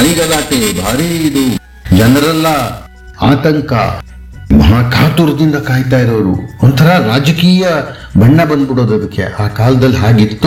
ಭಾರಿ ಗಲಾಟೆ ಭಾರಿ ಇದು ಜನರೆಲ್ಲ ಆತಂಕ ಮಹಾ ಕಾತುರದಿಂದ ಕಾಯ್ತಾ ಇರೋರು ಒಂಥರ ರಾಜಕೀಯ ಬಣ್ಣ ಬಂದ್ಬಿಡೋದು ಅದಕ್ಕೆ ಆ ಕಾಲದಲ್ಲಿ ಹಾಗಿತ್ತು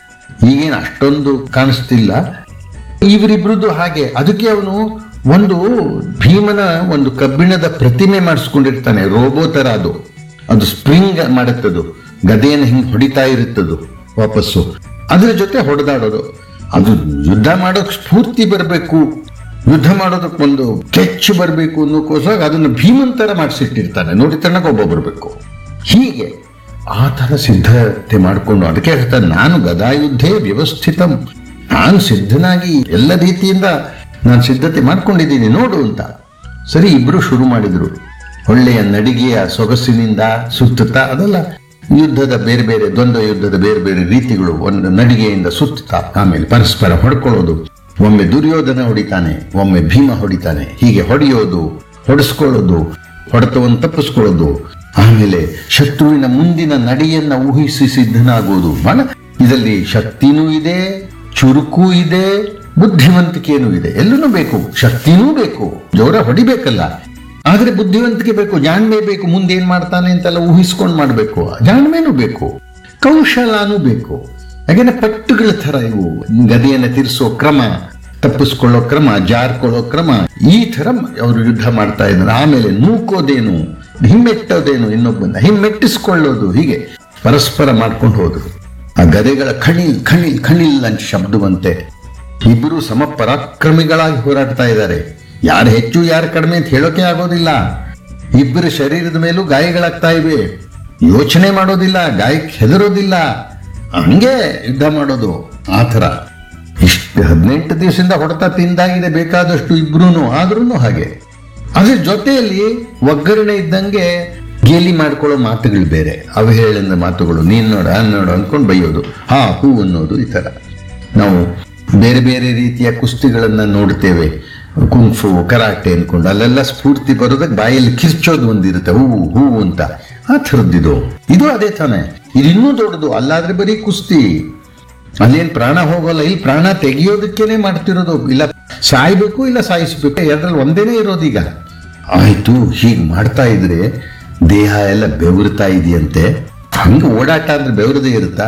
ಈಗೇನು ಅಷ್ಟೊಂದು ಕಾಣಿಸ್ತಿಲ್ಲ ಇವರಿಬ್ರದ್ದು ಹಾಗೆ ಅದಕ್ಕೆ ಅವನು ಒಂದು ಭೀಮನ ಒಂದು ಕಬ್ಬಿಣದ ಪ್ರತಿಮೆ ಮಾಡಿಸ್ಕೊಂಡಿರ್ತಾನೆ ರೋಬೋ ತರ ಅದು ಅದು ಸ್ಪ್ರಿಂಗ್ ಮಾಡುತ್ತದು ಗದೆಯನ್ನು ಹಿಂಗ್ ಹೊಡಿತಾ ಇರುತ್ತದು ವಾಪಸ್ಸು ಅದ್ರ ಜೊತೆ ಹೊಡೆದಾಡೋದು ಅದು ಯುದ್ಧ ಮಾಡೋಕ್ ಸ್ಫೂರ್ತಿ ಬರಬೇಕು ಯುದ್ಧ ಮಾಡೋದಕ್ಕೆ ಒಂದು ಕೆಚ್ಚು ಬರಬೇಕು ಅನ್ನೋಕ್ಕೋಸ್ಕರ ಅದನ್ನು ಭೀಮನ್ ತರ ಮಾಡಿಸಿಟ್ಟಿರ್ತಾನೆ ನೋಡಿ ತನಕ ಒಬ್ಬ ಬರಬೇಕು ಹೀಗೆ ಆ ತರ ಸಿದ್ಧತೆ ಮಾಡಿಕೊಂಡು ಅದಕ್ಕೆ ಹೇಳ್ತಾರೆ ನಾನು ಗದಾಯುದ್ಧೇ ವ್ಯವಸ್ಥಿತಂ ನಾನು ಸಿದ್ಧನಾಗಿ ಎಲ್ಲ ರೀತಿಯಿಂದ ನಾನು ಸಿದ್ಧತೆ ಮಾಡ್ಕೊಂಡಿದ್ದೀನಿ ನೋಡು ಅಂತ ಸರಿ ಇಬ್ರು ಶುರು ಮಾಡಿದ್ರು ಒಳ್ಳೆಯ ನಡಿಗೆಯ ಸೊಗಸಿನಿಂದ ಸುತ್ತುತ್ತಾ ಅದೆಲ್ಲ ಯುದ್ಧದ ಬೇರೆ ಬೇರೆ ದ್ವಂದ್ವ ಯುದ್ಧದ ಬೇರೆ ಬೇರೆ ರೀತಿಗಳು ಒಂದು ನಡಿಗೆಯಿಂದ ಸುತ್ತುತ್ತಾ ಆಮೇಲೆ ಪರಸ್ಪರ ಹೊಡ್ಕೊಳ್ಳೋದು ಒಮ್ಮೆ ದುರ್ಯೋಧನ ಹೊಡಿತಾನೆ ಒಮ್ಮೆ ಭೀಮ ಹೊಡಿತಾನೆ ಹೀಗೆ ಹೊಡೆಯೋದು ಹೊಡೆಸ್ಕೊಳ್ಳೋದು ಹೊಡೆತವನ್ನು ತಪ್ಪಿಸ್ಕೊಳ್ಳೋದು ಆಮೇಲೆ ಶತ್ರುವಿನ ಮುಂದಿನ ನಡೆಯನ್ನ ಊಹಿಸಿ ಸಿದ್ಧನಾಗುವುದು ಬಹಳ ಇದರಲ್ಲಿ ಶಕ್ತಿನೂ ಇದೆ ಚುರುಕು ಇದೆ ಬುದ್ಧಿವಂತಿಕೆನೂ ಇದೆ ಎಲ್ಲನೂ ಬೇಕು ಶಕ್ತಿನೂ ಬೇಕು ಜೋರ ಹೊಡಿಬೇಕಲ್ಲ ಆದ್ರೆ ಬುದ್ಧಿವಂತಿಕೆ ಬೇಕು ಜಾಣ್ಮೆ ಬೇಕು ಮುಂದೆ ಏನ್ ಮಾಡ್ತಾನೆ ಅಂತೆಲ್ಲ ಊಹಿಸ್ಕೊಂಡು ಮಾಡ್ಬೇಕು ಜಾಣ್ಮೆನೂ ಬೇಕು ಕೌಶಲನೂ ಬೇಕು ಹಾಗೇನೆ ಪಟ್ಟುಗಳ ತರ ಇವು ಗದೆಯನ್ನು ತಿರ್ಸೋ ಕ್ರಮ ತಪ್ಪಿಸ್ಕೊಳ್ಳೋ ಕ್ರಮ ಜಾರ್ಕೊಳ್ಳೋ ಕ್ರಮ ಈ ತರ ಅವರು ಯುದ್ಧ ಮಾಡ್ತಾ ಇದ್ದಾರೆ ಆಮೇಲೆ ನೂಕೋದೇನು ಹಿಮ್ಮೆಟ್ಟೋದೇನು ಇನ್ನೊಬ್ಬನ ಹಿಮ್ಮೆಟ್ಟಿಸ್ಕೊಳ್ಳೋದು ಹೀಗೆ ಪರಸ್ಪರ ಮಾಡ್ಕೊಂಡು ಹೋದ್ರು ಆ ಗದೆಗಳ ಖಣಿಲ್ ಖಣಿಲ್ ಖಣಿಲ್ ಅಂತ ಶಬ್ದವಂತೆ ಇಬ್ಬರು ಸಮ ಪರಾಕ್ರಮಿಗಳಾಗಿ ಹೋರಾಡ್ತಾ ಇದ್ದಾರೆ ಯಾರು ಹೆಚ್ಚು ಯಾರು ಕಡಿಮೆ ಅಂತ ಹೇಳೋಕೆ ಆಗೋದಿಲ್ಲ ಇಬ್ಬರ ಶರೀರದ ಮೇಲೂ ಗಾಯಗಳಾಗ್ತಾ ಇವೆ ಯೋಚನೆ ಮಾಡೋದಿಲ್ಲ ಗಾಯಕ್ಕೆ ಹೆದರೋದಿಲ್ಲ ಹಂಗೆ ಯುದ್ಧ ಮಾಡೋದು ಆ ಥರ ಇಷ್ಟು ಹದಿನೆಂಟು ದಿವಸದಿಂದ ಹೊಡೆತ ತಿಂದಾಗಿದೆ ಬೇಕಾದಷ್ಟು ಇಬ್ರು ಆದ್ರೂ ಹಾಗೆ ಅದ್ರ ಜೊತೆಯಲ್ಲಿ ಒಗ್ಗರಣೆ ಇದ್ದಂಗೆ ಗೇಲಿ ಮಾಡ್ಕೊಳ್ಳೋ ಮಾತುಗಳು ಬೇರೆ ಅವಹೇಳನ ಮಾತುಗಳು ನೀನ್ ನೋಡ ನೋಡು ಅನ್ಕೊಂಡು ಬೈಯೋದು ಹಾ ಹೂ ಅನ್ನೋದು ಈ ತರ ನಾವು ಬೇರೆ ಬೇರೆ ರೀತಿಯ ಕುಸ್ತಿಗಳನ್ನ ನೋಡ್ತೇವೆ ಕುಂಫು ಕರಾಟೆ ಅನ್ಕೊಂಡು ಅಲ್ಲೆಲ್ಲ ಸ್ಫೂರ್ತಿ ಬರೋದಕ್ಕೆ ಬಾಯಲ್ಲಿ ಕಿರ್ಚೋದು ಒಂದಿರುತ್ತೆ ಹೂ ಹೂ ಅಂತ ಆ ಥರದ್ದಿದು ಇದು ಅದೇ ತಾನೆ ಇದು ಇನ್ನೂ ದೊಡ್ಡದು ಅಲ್ಲಾದ್ರೆ ಬರೀ ಕುಸ್ತಿ ಅಲ್ಲೇನ್ ಪ್ರಾಣ ಹೋಗೋಲ್ಲ ಇಲ್ಲಿ ಪ್ರಾಣ ತೆಗಿಯೋದಕ್ಕೇನೆ ಮಾಡ್ತಿರೋದು ಇಲ್ಲ ಸಾಯ್ಬೇಕು ಇಲ್ಲ ಸಾಯಿಸ್ಬೇಕು ಎರಡರಲ್ಲಿ ಒಂದೇನೇ ಇರೋದೀಗ ಆಯ್ತು ಹೀಗೆ ಮಾಡ್ತಾ ಇದ್ರೆ ದೇಹ ಎಲ್ಲ ಬೆವರ್ತಾ ಇದೆಯಂತೆ ಹಂಗೆ ಓಡಾಟ ಅಂದ್ರೆ ಬೆವರದೇ ಇರುತ್ತಾ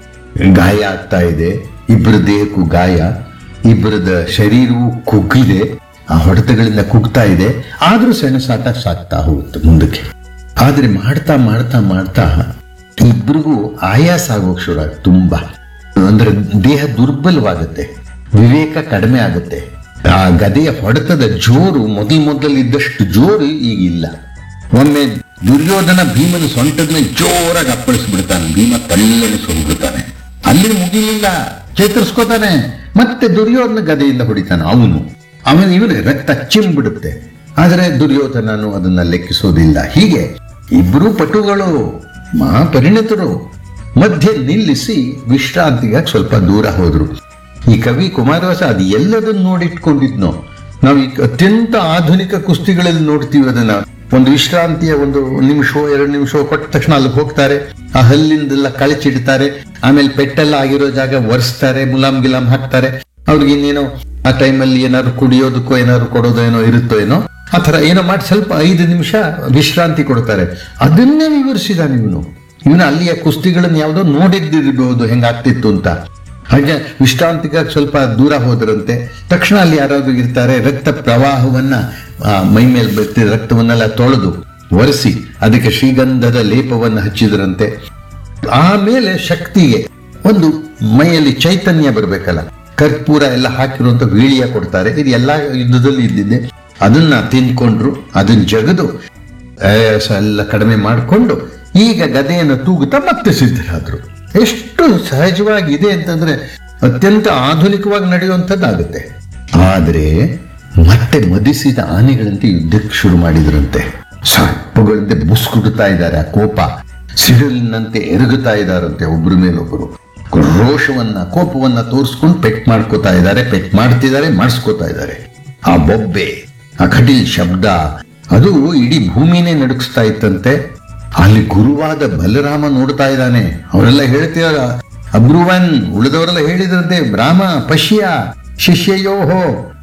ಗಾಯ ಆಗ್ತಾ ಇದೆ ಇಬ್ಬರ ದೇಹಕ್ಕೂ ಗಾಯ ಇಬ್ಬರದ ಶರೀರವು ಕುಗ್ಗಿದೆ ಆ ಹೊಡೆತಗಳಿಂದ ಕುಗ್ತಾ ಇದೆ ಆದ್ರೂ ಸೆಣಸಾಟ ಸಾಕ್ತಾ ಹೋಗುತ್ತೆ ಮುಂದಕ್ಕೆ ಆದ್ರೆ ಮಾಡ್ತಾ ಮಾಡ್ತಾ ಮಾಡ್ತಾ ಇಬ್ರಿಗೂ ಆಯಾಸ ಆಗೋಕ್ ಶುರು ಆಗುತ್ತೆ ತುಂಬಾ ಅಂದ್ರೆ ದೇಹ ದುರ್ಬಲವಾಗುತ್ತೆ ವಿವೇಕ ಕಡಿಮೆ ಆಗುತ್ತೆ ಆ ಗದೆಯ ಹೊಡೆತದ ಜೋರು ಮೊದಲು ಮೊದಲು ಇದ್ದಷ್ಟು ಜೋರು ಈಗ ಇಲ್ಲ ಒಮ್ಮೆ ದುರ್ಯೋಧನ ಭೀಮನ ಸೊಂಟದ ಮೇಲೆ ಜೋರಾಗಿ ಅಪ್ಪಳಿಸ್ಬಿಡ್ತಾನೆ ಭೀಮ ತಳ್ಳನೆ ಹೋಗ್ಬಿಡ್ತಾನೆ ಅಲ್ಲಿ ಮುಗಿಲಿಲ್ಲ ಚೇತರಿಸ್ಕೋತಾನೆ ಮತ್ತೆ ದುರ್ಯೋಧನ ಗದೆಯಿಂದ ಹೊಡಿತಾನೆ ಅವನು ಆಮೇಲೆ ಇವನು ರಕ್ತ ಚಿಂಬಿಡುತ್ತೆ ಆದರೆ ದುರ್ಯೋಧನನು ಅದನ್ನ ಲೆಕ್ಕಿಸೋದಿಲ್ಲ ಹೀಗೆ ಇಬ್ಬರು ಪಟುಗಳು ಮಹಾ ಪರಿಣಿತರು ಮಧ್ಯೆ ನಿಲ್ಲಿಸಿ ವಿಶ್ರಾಂತಿಗಾಗಿ ಸ್ವಲ್ಪ ದೂರ ಹೋದ್ರು ಈ ಕವಿ ಕುಮಾರವ್ಯಾಸ ಅದು ಎಲ್ಲದನ್ನು ನೋಡಿಟ್ಕೊಂಡಿದ್ನೋ ನಾವು ಈ ಅತ್ಯಂತ ಆಧುನಿಕ ಕುಸ್ತಿಗಳಲ್ಲಿ ನೋಡ್ತೀವಿ ಅದನ್ನ ಒಂದು ವಿಶ್ರಾಂತಿಯ ಒಂದು ನಿಮಿಷವೋ ಎರಡು ನಿಮಿಷವೋ ಕೊಟ್ಟ ತಕ್ಷಣ ಅಲ್ಲಿಗೆ ಹೋಗ್ತಾರೆ ಆ ಹಲ್ಲಿಂದೆಲ್ಲ ಕಳಚಿಡ್ತಾರೆ ಆಮೇಲೆ ಪೆಟ್ಟೆಲ್ಲ ಆಗಿರೋ ಜಾಗ ಒರೆಸ್ತಾರೆ ಮುಲಾಮ್ ಗಿಲಾಮ್ ಹಾಕ್ತಾರೆ ಅವ್ರಿಗೆ ಇನ್ನೇನೋ ಆ ಟೈಮಲ್ಲಿ ಏನಾದ್ರು ಕುಡಿಯೋದಕ್ಕೋ ಏನಾದ್ರು ಕೊಡೋದೋ ಏನೋ ಇರುತ್ತೋ ಏನೋ ಆ ಥರ ಏನೋ ಮಾಡಿ ಸ್ವಲ್ಪ ಐದು ನಿಮಿಷ ವಿಶ್ರಾಂತಿ ಕೊಡ್ತಾರೆ ಅದನ್ನೇ ವಿವರಿಸಿದಾನೆ ಇವನು ಇವನು ಅಲ್ಲಿಯ ಕುಸ್ತಿಗಳನ್ನ ಯಾವುದೋ ನೋಡಿದ್ದಿರ್ಬೋದು ಹೆಂಗಾಗ್ತಿತ್ತು ಅಂತ ಹಾಗೆ ವಿಶ್ರಾಂತಿಗಾಗಿ ಸ್ವಲ್ಪ ದೂರ ಹೋದ್ರಂತೆ ತಕ್ಷಣ ಅಲ್ಲಿ ಯಾರಾದ್ರೂ ಇರ್ತಾರೆ ರಕ್ತ ಪ್ರವಾಹವನ್ನ ಆ, ಮೈ ಮೇಲೆ ಬರ್ತಿದ್ದ ರಕ್ತವನ್ನೆಲ್ಲ ತೊಳೆದು ಒರೆಸಿ ಅದಕ್ಕೆ ಶ್ರೀಗಂಧದ ಲೇಪವನ್ನು ಹಚ್ಚಿದ್ರಂತೆ ಆಮೇಲೆ ಶಕ್ತಿಗೆ ಒಂದು ಮೈಯಲ್ಲಿ ಚೈತನ್ಯ ಬರಬೇಕಲ್ಲ ಕರ್ಪೂರ ಎಲ್ಲ ಹಾಕಿರುವಂತ ವೀಳಿಯ ಕೊಡ್ತಾರೆ ಇದು ಎಲ್ಲಾ ಯುದ್ಧದಲ್ಲಿ ಇದ್ದಿದ್ದೆ ಅದನ್ನ ತಿಂದ್ಕೊಂಡ್ರು ಅದನ್ನ ಜಗದು ಆಯಾಸ ಎಲ್ಲ ಕಡಿಮೆ ಮಾಡಿಕೊಂಡು ಈಗ ಗದೆಯನ್ನು ತೂಗುತ್ತಾ ಮತ್ತೆ ಸಿದ್ಧರಾದ್ರು ಎಷ್ಟು ಸಹಜವಾಗಿದೆ ಅಂತಂದ್ರೆ ಅತ್ಯಂತ ಆಧುನಿಕವಾಗಿ ನಡೆಯುವಂಥದ್ದಾಗುತ್ತೆ ಆದ್ರೆ ಮತ್ತೆ ಮದಿಸಿದ ಆನೆಗಳಂತೆ ಯುದ್ಧಕ್ಕೆ ಶುರು ಮಾಡಿದ್ರಂತೆ ಸರ್ಪಗಳಂತೆ ಬುಸ್ಕುಡ್ತಾ ಇದ್ದಾರೆ ಆ ಕೋಪ ಸಿಡಿಲಿನಂತೆ ಎರಗುತ್ತಾ ಇದ್ದಾರಂತೆ ಒಬ್ಬರ ಮೇಲೊಬ್ಬರು ರೋಷವನ್ನ ಕೋಪವನ್ನ ತೋರಿಸ್ಕೊಂಡು ಪೆಟ್ ಮಾಡ್ಕೋತಾ ಇದ್ದಾರೆ ಪೆಟ್ ಮಾಡ್ತಿದ್ದಾರೆ ಮಾಡಿಸ್ಕೋತಾ ಇದ್ದಾರೆ ಆ ಬೊಬ್ಬೆ ಆ ಕಟೀಲ್ ಶಬ್ದ ಅದು ಇಡೀ ಭೂಮಿನೇ ನಡುಗಿಸ್ತಾ ಇತ್ತಂತೆ ಅಲ್ಲಿ ಗುರುವಾದ ಬಲರಾಮ ನೋಡ್ತಾ ಇದ್ದಾನೆ ಅವರೆಲ್ಲ ಹೇಳ್ತೀರ ಅಬ್ರುವನ್ ಉಳಿದವರೆಲ್ಲ ಹೇಳಿದ್ರಂತೆ ರಾಮ ಪಶ್ಯ ಶಿಷ್ಯಯೋಹೋ